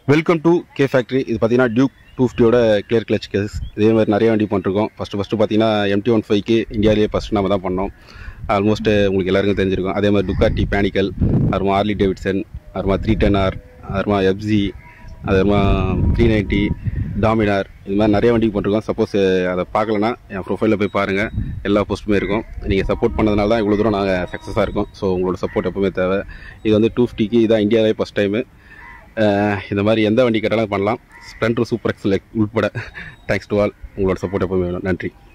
welcome to K factory இது பார்த்தீங்கன்னா Duke two ஃபிஃப்டியோட கிளியர் கிளச் கேஸ் இதே மாதிரி நிறைய வண்டி பண்ணிருக்கோம் ஃபஸ்ட்டு ஃபஸ்ட்டு பார்த்தீங்கன்னா எம்டி ஒன் ஃபைவ்க்கு இந்தியாவிலேயே ஃபஸ்ட் நம்ம தான் பண்ணோம் ஆல்மோஸ்ட் உங்களுக்கு எல்லாருக்கும் தெரிஞ்சிருக்கும் அதே மாதிரி டுக்காட்டி பேனிக்கல் அப்புறமா ஆர்லி டேவிட்சன் அப்புறமா த்ரீ டென் ஆர் அப்புறமா எஃப்ஜி அதுமா த்ரீ நைன்ட்டி டாமினார் இது மாதிரி நிறைய வண்டிக்கு பண்ணிருக்கோம் சப்போஸ் அதை பார்க்கலனா என் ப்ரொஃபைலில் போய் பாருங்கள் எல்லா போஸ்ட்டுமே இருக்கும் நீங்கள் சப்போர்ட் பண்ணதுனால தான் இவ்வளோ தூரம் நாங்கள் சக்ஸஸாக இருக்கோம் ஸோ உங்களோட சப்போர்ட் எப்பவுமே தேவை இது வந்து டூ ஃபிஃப்டிக்கு இதான் இந்தியாவிலே ஃபஸ்ட் டைமு இந்த மாதிரி எந்த வண்டி கேட்டாலும் பண்ணலாம் ஸ்ப்ளெண்டர் சூப்பர் எக்ஸல் உள்பட தேங்க்ஸ் டு ஆல் உங்களோட சப்போர்ட் எப்பவுமே வேணும் நன்றி